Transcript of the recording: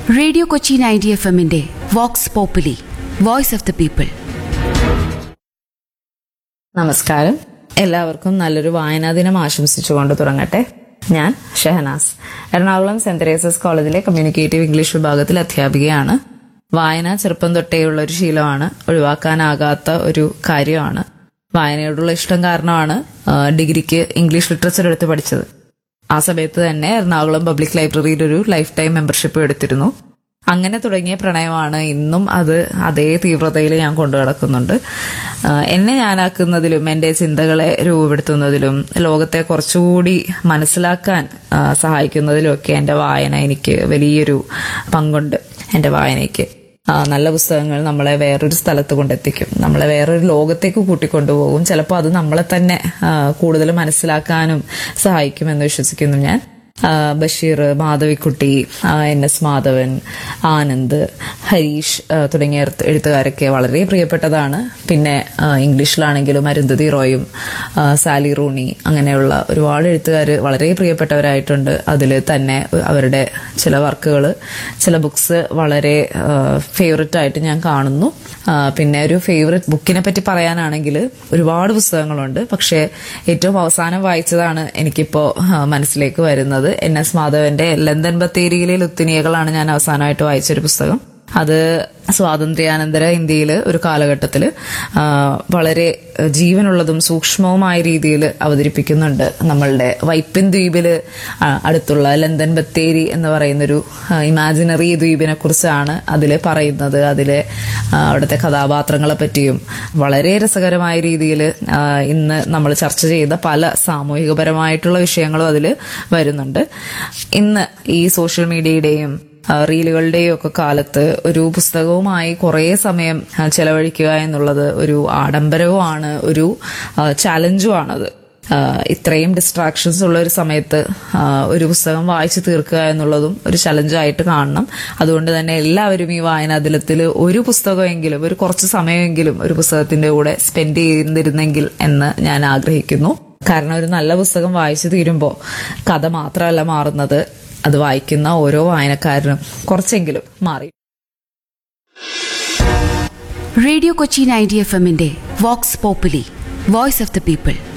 radio Kochi ninety F എമ്മിന്റെ vox populi voice of the people നമസ്കാരം എല്ലാവർക്കും നല്ലൊരു വായനാ ദിനം ആശംസിച്ചുകൊണ്ട് തുടങ്ങട്ടെ ഞാൻ ഷെഹനാസ് എറണാകുളം സെന്റ് തെരേസസ് കോളേജിലെ കമ്മ്യൂണിക്കേറ്റീവ് ഇംഗ്ലീഷ് വിഭാഗത്തിൽ അധ്യാപികയാണ് വായന ചെറുപ്പം തൊട്ടേയുള്ള ഒരു ശീലമാണ് ഒഴിവാക്കാനാകാത്ത ഒരു കാര്യമാണ് വായനയോടുള്ള ഇഷ്ടം കാരണമാണ് ആ, ഡിഗ്രിക്ക് ഇംഗ്ലീഷ് ലിറ്ററേച്ചർ എടുത്ത് പഠിച്ചത് ആ സമയത്ത് തന്നെ എറണാകുളം പബ്ലിക് ലൈബ്രറിയിൽ ഒരു ലൈഫ് ടൈം മെമ്പർഷിപ്പ് എടുത്തിരുന്നു അങ്ങനെ തുടങ്ങിയ പ്രണയമാണ് ഇന്നും അത് അതേ തീവ്രതയിൽ ഞാൻ കൊണ്ടു നടക്കുന്നുണ്ട് ആ, എന്നെ ഞാനാക്കുന്നതിലും എൻ്റെ ചിന്തകളെ രൂപപ്പെടുത്തുന്നതിലും ലോകത്തെ കുറച്ചുകൂടി മനസ്സിലാക്കാൻ ആ, സഹായിക്കുന്നതിലും ഒക്കെ എൻ്റെ വായന എനിക്ക് വലിയൊരു പങ്കുണ്ട് എൻ്റെ വായനയ്ക്ക് ആ, നല്ല പുസ്തകങ്ങൾ നമ്മളെ വേറൊരു സ്ഥലത്ത് കൊണ്ടെത്തിക്കും നമ്മളെ വേറൊരു ലോകത്തേക്ക് കൂട്ടിക്കൊണ്ടുപോകും ചിലപ്പോൾ അത് നമ്മളെ തന്നെ ആ, കൂടുതൽ മനസ്സിലാക്കാനും സഹായിക്കുമെന്ന് വിശ്വസിക്കുന്നു ഞാൻ ആ, ബഷീർ മാധവിക്കുട്ടി ആ, എൻ എസ് മാധവൻ ആനന്ദ് ഹരീഷ് ആ, തുടങ്ങിയ എഴുത്ത് എഴുത്തുകാരൊക്കെ വളരെ പ്രിയപ്പെട്ടതാണ് പിന്നെ ആ, ഇംഗ്ലീഷിലാണെങ്കിലും അരുന്ധതി റോയും ആ, സാലി റൂണി അങ്ങനെയുള്ള ഒരുപാട് എഴുത്തുകാർ വളരെ പ്രിയപ്പെട്ടവരായിട്ടുണ്ട് അതിൽ തന്നെ അവരുടെ ചില വർക്കുകൾ ചില ബുക്സ് വളരെ ഫേവററ്റ് ആയിട്ട് ഞാൻ കാണുന്നു ആ, പിന്നെ ഒരു ഫേവററ്റ് ബുക്കിനെ പറ്റി പറയാനാണെങ്കിൽ ഒരുപാട് പുസ്തകങ്ങളുണ്ട് പക്ഷേ ഏറ്റവും അവസാനം വായിച്ചതാണ് എനിക്കിപ്പോൾ മനസ്സിലേക്ക് വരുന്നത് എൻ എസ് മാധവന്റെ ലണ്ടൻ ബത്തേരിയിലെ ലുത്തിനിയകളാണ് ഞാൻ അവസാനമായിട്ട് വായിച്ചൊരു പുസ്തകം അത് സ്വാതന്ത്ര്യാനന്തര ഇന്ത്യയിൽ ഒരു കാലഘട്ടത്തിൽ വളരെ ജീവനുള്ളതും സൂക്ഷ്മവുമായ രീതിയിൽ അവതരിപ്പിക്കുന്നുണ്ട് നമ്മളുടെ വൈപ്പിൻ ദ്വീപിൽ അടുത്തുള്ള ലണ്ടൻ ബത്തേരി എന്ന് പറയുന്നൊരു ഇമാജിനറി ദ്വീപിനെ കുറിച്ചാണ് അതിൽ പറയുന്നത് അതിലെ ആ, അവിടുത്തെ കഥാപാത്രങ്ങളെ പറ്റിയും വളരെ രസകരമായ രീതിയിൽ ഇന്ന് നമ്മൾ ചർച്ച ചെയ്ത പല സാമൂഹികപരമായിട്ടുള്ള വിഷയങ്ങളും അതിൽ വരുന്നുണ്ട് ഇന്ന് ഈ സോഷ്യൽ മീഡിയയുടെയും ആ, റീലുകളുടെയും ഒക്കെ കാലത്ത് ഒരു പുസ്തകവുമായി കുറേ സമയം ആ, ചെലവഴിക്കുക എന്നുള്ളത് ഒരു ആഡംബരവുമാണ് ഒരു ചാലഞ്ചുമാണത് ആ, ഇത്രയും ഡിസ്ട്രാക്ഷൻസ് ഉള്ള ഒരു സമയത്ത് ആ, ഒരു പുസ്തകം വായിച്ചു തീർക്കുക എന്നുള്ളതും ഒരു ചലഞ്ചായിട്ട് കാണണം അതുകൊണ്ട് തന്നെ എല്ലാവരും ഈ വായനാ ദിനത്തിൽ ഒരു പുസ്തകമെങ്കിലും ഒരു കുറച്ച് സമയമെങ്കിലും ഒരു പുസ്തകത്തിന്റെ കൂടെ സ്പെൻഡ് ചെയ്തിരുന്നെങ്കിൽ എന്ന് ഞാൻ ആഗ്രഹിക്കുന്നു കാരണം ഒരു നല്ല പുസ്തകം വായിച്ചു തീരുമ്പോൾ കഥ മാത്രമല്ല മാറുന്നത് അത് വായിക്കുന്ന ഓരോ വായനക്കാരനും കുറച്ചെങ്കിലും മാറി റേഡിയോ കൊച്ചി നയൻറ്റി എഫ് എമ്മിന്റെ vox populi voice of the people